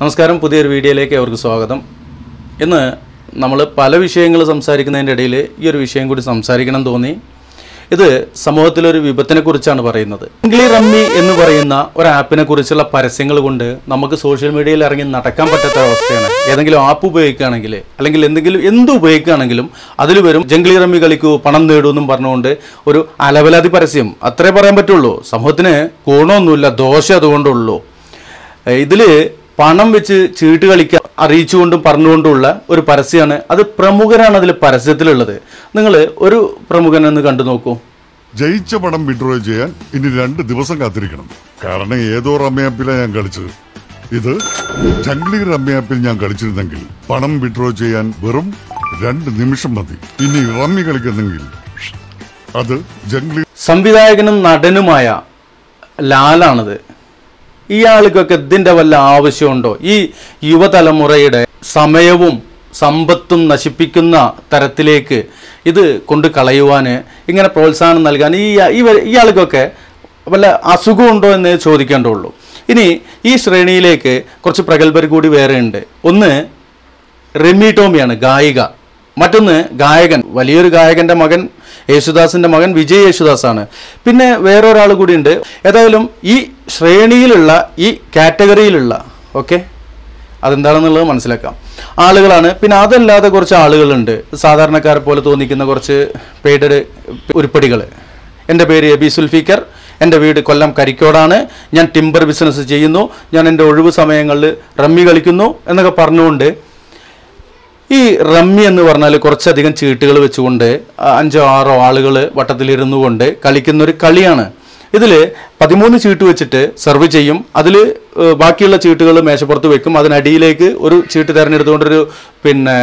നമസ്കാരം പുതിയൊരു വീഡിയോയിലേക്ക് അവർക്ക് സ്വാഗതം ഇന്ന് നമ്മൾ പല വിഷയങ്ങൾ സംസാരിക്കുന്നതിൻ്റെ ഇടയിൽ ഈ ഒരു വിഷയം കൂടി സംസാരിക്കണം തോന്നി ഇത് സമൂഹത്തിലൊരു വിപത്തിനെ കുറിച്ചാണ് പറയുന്നത് ഇംഗ്ലി റമ്മി എന്ന് പറയുന്ന ഒരു ആപ്പിനെ കുറിച്ചുള്ള പരസ്യങ്ങൾ കൊണ്ട് നമുക്ക് സോഷ്യൽ മീഡിയയിൽ ഇറങ്ങി നടക്കാൻ പറ്റാത്ത അവസ്ഥയാണ് ഏതെങ്കിലും ആപ്പ് ഉപയോഗിക്കുകയാണെങ്കിൽ അല്ലെങ്കിൽ എന്തെങ്കിലും എന്ത് ഉപയോഗിക്കുകയാണെങ്കിലും അതിൽ വരും ജംഗ്ലി റമ്മി കളിക്കൂ പണം നേടൂ എന്നും പറഞ്ഞുകൊണ്ട് ഒരു അലവലാതി പരസ്യം അത്രേ പറയാൻ പറ്റുള്ളൂ സമൂഹത്തിന് ഗുണമൊന്നുമില്ല ദോഷം അതുകൊണ്ടുള്ളൂ ഇതിൽ പണം വെച്ച് ചീട്ട് കളിക്കാൻ അറിയിച്ചുകൊണ്ടും പറഞ്ഞുകൊണ്ടുമുള്ള ഒരു പരസ്യമാണ് അത് പ്രമുഖരാണ് അതിൽ പരസ്യത്തിലുള്ളത് നിങ്ങൾ ഒരു പ്രമുഖൻ എന്ന് കണ്ടു നോക്കൂ ജയിച്ച പണം വിഡ്രോ ചെയ്യാൻ ഇനി രണ്ട് ദിവസം കാത്തിരിക്കണം കാരണം ഏതോ റമ്മി ആപ്പിലാണ് ഞാൻ കളിച്ചത് ഇത് ജംഗ്ലി റമ്മി ആപ്പിൽ ഞാൻ കളിച്ചിരുന്നെങ്കിൽ പണം വിഡ്രോ ചെയ്യാൻ വെറും രണ്ട് നിമിഷം മതി ഇനി റമ്മി കളിക്കുന്നെങ്കിൽ അത് ജംഗ്ലി സംവിധായകനും നടനുമായ ലാലാണത് ഇയാൾക്കൊക്കെ ഇതിൻ്റെ വല്ല ആവശ്യമുണ്ടോ ഈ യുവതലമുറയുടെ സമയവും സമ്പത്തും നശിപ്പിക്കുന്ന തരത്തിലേക്ക് ഇത് കൊണ്ട് കളയുവാൻ ഇങ്ങനെ പ്രോത്സാഹനം നൽകാൻ ഈ ഇവ- ഇയാൾക്കൊക്കെ വല്ല അസുഖമുണ്ടോ എന്ന് ചോദിക്കേണ്ടുള്ളൂ ഇനി ഈ ശ്രേണിയിലേക്ക് കുറച്ച് പ്രഗത്ഭർ കൂടി വേറെ ഉണ്ട് ഒന്ന് റിമി ടോമിയാണ് ഗായിക മറ്റൊന്ന് ഗായകൻ വലിയൊരു ഗായകന്റെ മകൻ യേശുദാസിന്റെ മകൻ വിജയ് യേശുദാസാണ് പിന്നെ വേറൊരാൾ കൂടി ഉണ്ട് ഏതായാലും ഈ ശ്രേണിയിലുള്ള ഈ കാറ്റഗറിയിലുള്ള ഓക്കെ അതെന്താണെന്നുള്ളത് മനസ്സിലാക്കാം ആളുകളാണ് പിന്നെ അതല്ലാതെ കുറച്ച് ആളുകളുണ്ട് സാധാരണക്കാരെ പോലെ തോന്നിക്കുന്ന കുറച്ച് പെയ്ഡഡ് ഉരുപ്പടികൾ എൻ്റെ പേര് എബി സുൽഫീക്കർ എൻ്റെ വീട് കൊല്ലം കരിക്കോടാണ് ഞാൻ ടിമ്പർ ബിസിനസ് ചെയ്യുന്നു ഞാൻ എൻ്റെ ഒഴിവ് സമയങ്ങളിൽ റമ്മി കളിക്കുന്നു എന്നൊക്കെ പറഞ്ഞുകൊണ്ട് ഈ റമ്മി എന്ന് പറഞ്ഞാൽ കുറച്ചധികം ചീട്ടുകൾ വെച്ചുകൊണ്ട് ആ, അഞ്ചോ ആറോ ആളുകൾ വട്ടത്തിലിരുന്നു കൊണ്ട് കളിക്കുന്ന ഒരു കളിയാണ് ഇതിൽ പതിമൂന്ന് ചീട്ട് വെച്ചിട്ട് സെർവ് ചെയ്യും അതിൽ ബാക്കിയുള്ള ചീട്ടുകൾ മേശപ്പുറത്ത് വെക്കും അതിനടിയിലേക്ക് ഒരു ചീട്ട് തിരഞ്ഞെടുത്തുകൊണ്ടൊരു പിന്നെ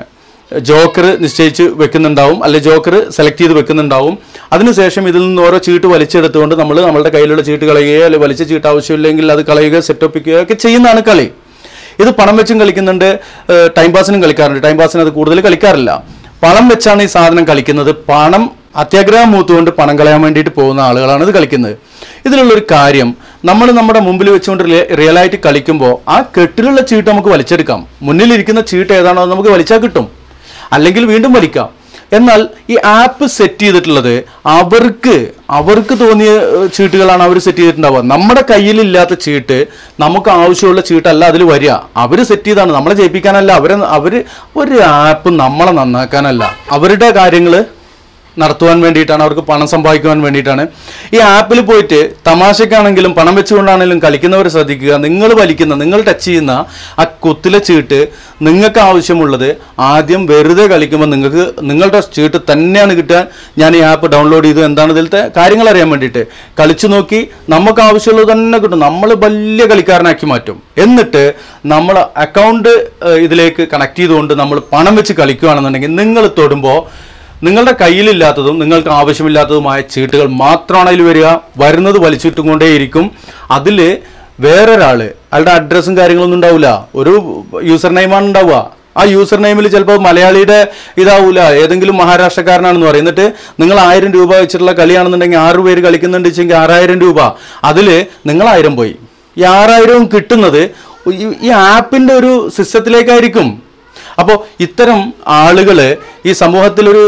ജോക്കർ നിശ്ചയിച്ച് വെക്കുന്നുണ്ടാവും അല്ലെ ജോക്കർ സെലക്ട് ചെയ്ത് വെക്കുന്നുണ്ടാവും അതിനുശേഷം ഇതിൽ നിന്ന് ഓരോ ചീട്ട് വലിച്ചെടുത്തുകൊണ്ട് നമ്മൾ നമ്മളുടെ കയ്യിലുള്ള ചീട്ട് കളയുകയോ അല്ലെങ്കിൽ വലിച്ച ചീട്ട് ആവശ്യമില്ലെങ്കിൽ അത് കളയുകയോ സെറ്റപ്പിക്കുകയോ ഒക്കെ ചെയ്യുന്നതാണ് കളി ഇത് പണം വെച്ചും കളിക്കുന്നുണ്ട് ഏഹ് ടൈം പാസിനും കളിക്കാറുണ്ട് ടൈം പാസിന് അത് കൂടുതൽ കളിക്കാറില്ല പണം വെച്ചാണ് ഈ സാധനം കളിക്കുന്നത് പണം അത്യാഗ്രഹം മൂത്തുകൊണ്ട് പണം കളയാൻ വേണ്ടിയിട്ട് പോകുന്ന ആളുകളാണ് ഇത് കളിക്കുന്നത് ഇതിലുള്ളൊരു കാര്യം നമ്മൾ നമ്മുടെ മുമ്പിൽ വെച്ചുകൊണ്ട് റിയ- റിയലായിട്ട് കളിക്കുമ്പോൾ ആ കെട്ടിലുള്ള ചീട്ട് നമുക്ക് വലിച്ചെടുക്കാം മുന്നിലിരിക്കുന്ന ചീട്ട് ഏതാണോ അത് നമുക്ക് വലിച്ചാൽ കിട്ടും അല്ലെങ്കിൽ വീണ്ടും വലിക്കാം എന്നാൽ ഈ ആപ്പ് സെറ്റ് ചെയ്തിട്ടുള്ളത് അവർക്ക് അവർക്ക് തോന്നിയ ഏഹ്, ചീട്ടുകളാണ് അവർ സെറ്റ് ചെയ്തിട്ടുണ്ടാവുക നമ്മുടെ കയ്യിലില്ലാത്ത ചീട്ട് നമുക്ക് ആവശ്യമുള്ള ചീട്ടല്ല അതിൽ വരിക അവർ സെറ്റ് ചെയ്താണ് നമ്മളെ ജയിപ്പിക്കാനല്ല അവരെ അവർ ഒരു ആപ്പ് നമ്മളെ നന്നാക്കാനല്ല അവരുടെ കാര്യങ്ങൾ നടത്തുവാൻ വേണ്ടിയിട്ടാണ് അവർക്ക് പണം സമ്പാദിക്കുവാൻ വേണ്ടിയിട്ടാണ് ഈ ആപ്പിൽ പോയിട്ട് തമാശക്കാണെങ്കിലും പണം വെച്ചുകൊണ്ടാണെങ്കിലും കളിക്കുന്നവർ ശ്രദ്ധിക്കുക നിങ്ങൾ വലിക്കുന്ന നിങ്ങൾ ടച്ച് ചെയ്യുന്ന ആ കുത്തിലെ ചീട്ട് നിങ്ങൾക്ക് ആവശ്യമുള്ളത് ആദ്യം വെറുതെ കളിക്കുമ്പോൾ നിങ്ങൾക്ക് നിങ്ങളുടെ ചീട്ട് തന്നെയാണ് കിട്ടുക ഞാൻ ഈ ആപ്പ് ഡൗൺലോഡ് ചെയ്തു എന്താണ് ഇതിലത്തെ കാര്യങ്ങൾ അറിയാൻ വേണ്ടിയിട്ട് കളിച്ചു നോക്കി നമുക്ക് ആവശ്യമുള്ളത് തന്നെ കിട്ടും നമ്മൾ വലിയ കളിക്കാരനാക്കി മാറ്റും എന്നിട്ട് നമ്മൾ അക്കൗണ്ട് ഇതിലേക്ക് കണക്ട് ചെയ്തുകൊണ്ട് നമ്മൾ പണം വെച്ച് കളിക്കുകയാണെന്നുണ്ടെങ്കിൽ നിങ്ങൾ തൊടുമ്പോൾ നിങ്ങളുടെ കയ്യിലില്ലാത്തതും നിങ്ങൾക്ക് ആവശ്യമില്ലാത്തതുമായ ചീട്ടുകൾ മാത്രമാണ് അതിൽ വരിക വരുന്നത് വലിച്ചിട്ടും കൊണ്ടേയിരിക്കും അതിൽ വേറൊരാൾ അയാളുടെ അഡ്രസ്സും കാര്യങ്ങളൊന്നും ഉണ്ടാവില്ല ഒരു യൂസർ നെയിമാണ് ഉണ്ടാവുക ആ യൂസർ നെയിമിൽ ചിലപ്പോൾ മലയാളിയുടെ ഇതാവൂല ഏതെങ്കിലും മഹാരാഷ്ട്രക്കാരനാണെന്ന് പറയും എന്നിട്ട് നിങ്ങൾ ആയിരം രൂപ വെച്ചിട്ടുള്ള കളിയാണെന്നുണ്ടെങ്കിൽ ആറ് പേര് കളിക്കുന്നുണ്ട് വെച്ചെങ്കിൽ ആറായിരം രൂപ അതിൽ നിങ്ങൾ ആയിരം പോയി ഈ ആറായിരവും കിട്ടുന്നത് ഈ- ഈ ആപ്പിൻ്റെ ഒരു സിസ്റ്റത്തിലേക്കായിരിക്കും അപ്പോൾ ഇത്തരം ആളുകൾ ഈ സമൂഹത്തിലൊരു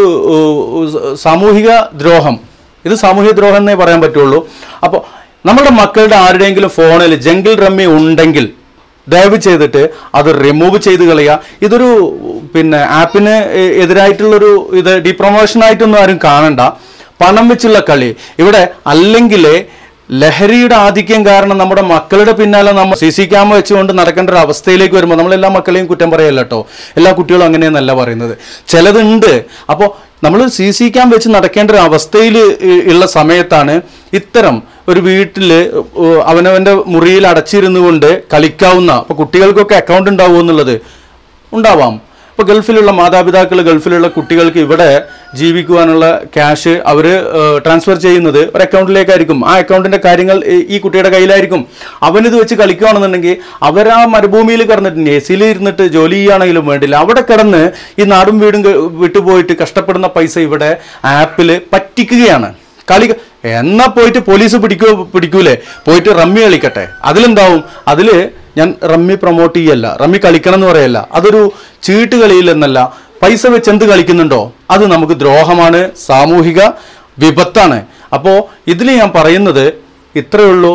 ഉ, സാമൂഹിക ദ്രോഹം ഇത് സാമൂഹിക ദ്രോഹം എന്നേ പറയാൻ പറ്റുള്ളൂ അപ്പോൾ നമ്മുടെ മക്കളുടെ ആരുടെയെങ്കിലും ഫോണിൽ ജംഗിൾ റമ്മി ഉണ്ടെങ്കിൽ ദയവ് ചെയ്തിട്ട് അത് റിമൂവ് ചെയ്ത് കളയുക ഇതൊരു പിന്നെ ആപ്പിന് എ- എതിരായിട്ടുള്ളൊരു ഇത് ഡിപ്രൊമോഷൻ ആയിട്ടൊന്നും ആരും കാണണ്ട പണം വെച്ചുള്ള കളി ഇവിടെ അല്ലെങ്കിൽ ലഹരിയുടെ ആധിക്യം കാരണം നമ്മുടെ മക്കളുടെ പിന്നാലെ നമ്മൾ സി സി ക്യാമ വെച്ചുകൊണ്ട് നടക്കേണ്ട ഒരു അവസ്ഥയിലേക്ക് വരുമ്പോൾ നമ്മൾ എല്ലാ മക്കളെയും കുറ്റം പറയല്ല കേട്ടോ എല്ലാ കുട്ടികളും അങ്ങനെയെന്നല്ല പറയുന്നത് ചിലതുണ്ട് അപ്പോൾ നമ്മൾ സി സി ക്യാം വെച്ച് നടക്കേണ്ട ഒരു അവസ്ഥയിൽ ഉള്ള സമയത്താണ് ഇത്തരം ഒരു വീട്ടിൽ അവനവൻ്റെ മുറിയിൽ അടച്ചിരുന്നു കൊണ്ട് കളിക്കാവുന്ന അപ്പോൾ കുട്ടികൾക്കൊക്കെ അക്കൗണ്ട് ഉണ്ടാവുമോ എന്നുള്ളത് ഉണ്ടാവാം ഇപ്പോൾ ഗൾഫിലുള്ള മാതാപിതാക്കൾ ഗൾഫിലുള്ള കുട്ടികൾക്ക് ഇവിടെ ജീവിക്കുവാനുള്ള ക്യാഷ് അവർ ട്രാൻസ്ഫർ ചെയ്യുന്നത് ഒരു അക്കൗണ്ടിലേക്കായിരിക്കും ആ അക്കൗണ്ടിന്റെ കാര്യങ്ങൾ ഈ- ഈ കുട്ടിയുടെ കയ്യിലായിരിക്കും അവനിത് വെച്ച് കളിക്കുകയാണെന്നുണ്ടെങ്കിൽ അവർ ആ മരുഭൂമിയിൽ കിടന്നിട്ട് എ സിയിൽ ഇരുന്നിട്ട് ജോലി ചെയ്യുകയാണെങ്കിലും വേണ്ടില്ല അവിടെ കിടന്ന് ഈ നാടും വീടും ക- വിട്ടുപോയിട്ട് കഷ്ടപ്പെടുന്ന പൈസ ഇവിടെ ആപ്പിൽ പറ്റിക്കുകയാണ് കളി എന്നാ പോയിട്ട് പോലീസ് പിടിക്കൂ പിടിക്കൂലേ പോയിട്ട് റമ്മി കളിക്കട്ടെ അതിലെന്താവും അതിൽ ഞാൻ റമ്മി പ്രൊമോട്ട് ചെയ്യല്ല റമ്മി കളിക്കണം എന്ന് പറയല്ല അതൊരു ചീട്ട് കളിയിൽ എന്നല്ല പൈസ വെച്ച് എന്ത് കളിക്കുന്നുണ്ടോ അത് നമുക്ക് ദ്രോഹമാണ് സാമൂഹിക വിപത്താണ് അപ്പോൾ ഇതിൽ ഞാൻ പറയുന്നത് ഇത്രയേ ഉള്ളൂ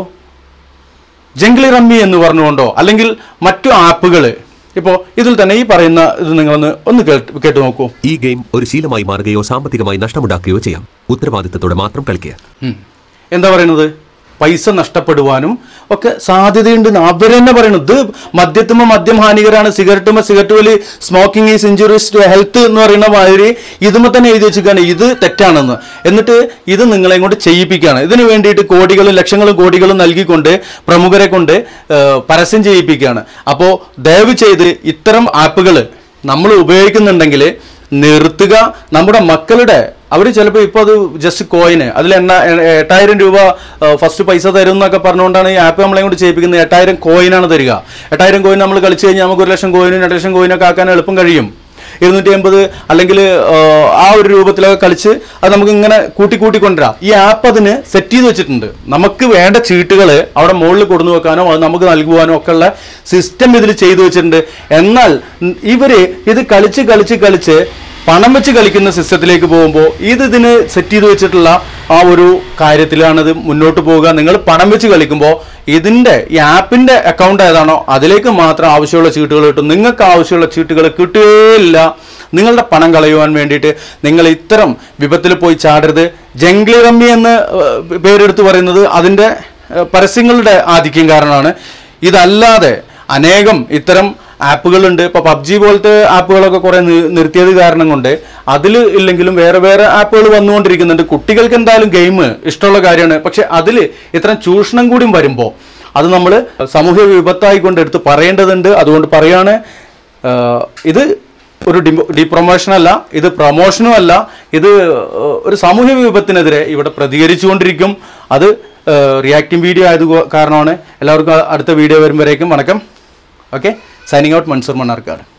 ജംഗ്ലി റമ്മി എന്ന് പറഞ്ഞുകൊണ്ടോ അല്ലെങ്കിൽ മറ്റു ആപ്പുകൾ ഇപ്പോൾ ഇതിൽ തന്നെ ഈ പറയുന്ന ഇത് നിങ്ങളൊന്ന് ഒന്ന് കേട്ട് കേട്ട് നോക്കൂ ഈ ഗെയിം ഒരു ശീലമായി മാറുകയോ സാമ്പത്തികമായി നഷ്ടമുണ്ടാക്കുകയോ ചെയ്യാം ഉത്തരവാദിത്തത്തോടെ മാത്രം കളിക്കുക ഉം. എന്താ പറയുന്നത് പൈസ നഷ്ടപ്പെടുവാനും ഒക്കെ സാധ്യതയുണ്ടെന്ന് അവർ തന്നെ പറയുന്നത് ഇത് മദ്യത്തുമ്പോൾ മദ്യം ഹാനികരാണ് സിഗരറ്റുമ്പോൾ സിഗരറ്റ് വലി smoking is injuries to health എന്ന് പറയുന്ന മാതിരി ഇതുമ്പോൾ തന്നെ എഴുതി വെച്ചിരിക്കുകയാണ് ഇത് തെറ്റാണെന്ന് എന്നിട്ട് ഇത് നിങ്ങളെ കൊണ്ട് ചെയ്യിപ്പിക്കുകയാണ് ഇതിന് വേണ്ടിയിട്ട് കോടികളും ലക്ഷങ്ങളും കോടികളും നൽകിക്കൊണ്ട് പ്രമുഖരെ കൊണ്ട് ഏഹ്, പരസ്യം ചെയ്യിപ്പിക്കുകയാണ് അപ്പോൾ ദയവ് ചെയ്ത് ഇത്തരം ആപ്പുകൾ നമ്മൾ ഉപയോഗിക്കുന്നുണ്ടെങ്കിൽ നിർത്തുക നമ്മുടെ മക്കളുടെ അവർ ചിലപ്പോൾ ഇപ്പോൾ അത് ജസ്റ്റ് കോയിന് അതിൽ എണ്ണ എ- എട്ടായിരം രൂപ ഫസ്റ്റ് പൈസ തരും എന്നൊക്കെ പറഞ്ഞുകൊണ്ടാണ് ഈ ആപ്പ് നമ്മളെ കൊണ്ട് ചെയ്യിപ്പിക്കുന്നത് എട്ടായിരം കോയിനാണ് തരിക എട്ടായിരം കോയിൻ നമ്മൾ കളിച്ച് കഴിഞ്ഞാൽ നമുക്ക് ഒരു ലക്ഷം കോയിനും രണ്ട് ലക്ഷം കോയിനൊക്കെ ആക്കാൻ എളുപ്പം കഴിയും ഇരുന്നൂറ്റി അമ്പത് അല്ലെങ്കിൽ ആ ഒരു രൂപത്തിലൊക്കെ കളിച്ച് അത് നമുക്ക് ഇങ്ങനെ കൂട്ടി കൂട്ടി കൊണ്ടുവരാം ഈ ആപ്പ് അതിന് സെറ്റ് ചെയ്ത് വെച്ചിട്ടുണ്ട് നമുക്ക് വേണ്ട ചീട്ടുകൾ അവിടെ മുകളിൽ കൊടുന്നു വെക്കാനോ അത് നമുക്ക് നൽകുവാനോ ഒക്കെ ഉള്ള സിസ്റ്റം ഇതിൽ ചെയ്തു വെച്ചിട്ടുണ്ട് എന്നാൽ ഉം, ഇവര് ഇത് കളിച്ച് കളിച്ച് കളിച്ച് പണം വെച്ച് കളിക്കുന്ന സിസ്റ്റത്തിലേക്ക് പോകുമ്പോൾ ഇത് ഇതിന് സെറ്റ് ചെയ്ത് വെച്ചിട്ടുള്ള ആ ഒരു കാര്യത്തിലാണ് ഇത് മുന്നോട്ട് പോവുക നിങ്ങൾ പണം വെച്ച് കളിക്കുമ്പോൾ ഇതിന്റെ ഈ ആപ്പിന്റെ അക്കൗണ്ട് ഏതാണോ അതിലേക്ക് മാത്രം ആവശ്യമുള്ള ചീട്ടുകൾ കിട്ടും നിങ്ങൾക്ക് ആവശ്യമുള്ള ചീട്ടുകൾ കിട്ടുകയില്ല നിങ്ങളുടെ പണം കളയുവാൻ വേണ്ടിയിട്ട് നിങ്ങൾ ഇത്തരം വിപത്തിൽ പോയി ചാടരുത് ജംഗ്ലി റമ്മി എന്ന് ഏഹ്, പേരെടുത്ത് പറയുന്നത് അതിന്റെ ഏഹ്, പരസ്യങ്ങളുടെ ആധിക്യം കാരണമാണ് ഇതല്ലാതെ അനേകം ഇത്തരം ആപ്പുകളുണ്ട് ഇപ്പൊ പബ്ജി പോലത്തെ ആപ്പുകളൊക്കെ കുറെ നി- നിർത്തിയത് കാരണം കൊണ്ട് അതിൽ ഇല്ലെങ്കിലും വേറെ വേറെ ആപ്പുകൾ വന്നുകൊണ്ടിരിക്കുന്നുണ്ട് കുട്ടികൾക്ക് എന്തായാലും ഗെയിം ഇഷ്ടമുള്ള കാര്യമാണ് പക്ഷെ അതിൽ ഇത്തരം ചൂഷണം കൂടി വരുമ്പോൾ അത് നമ്മൾ സാമൂഹ്യ വിപത്തായി കൊണ്ട് എടുത്ത് പറയേണ്ടതുണ്ട് അതുകൊണ്ട് പറയാണ് ആഹ് ഇത് ഒരു ഡി പ്രൊമോഷൻ അല്ല ഇത് പ്രൊമോഷനും അല്ല ഇത് ആഹ് ഒരു സാമൂഹ്യ വിപത്തിനെതിരെ ഇവിടെ പ്രതികരിച്ചുകൊണ്ടിരിക്കും അത് റിയാക്റ്റിംഗ് വീഡിയോ ആയത് കാരണമാണ് എല്ലാവർക്കും അടുത്ത വീഡിയോ വരുമ്പോഴേക്കും വണക്കം okay signing out Mansoor Mannarkkad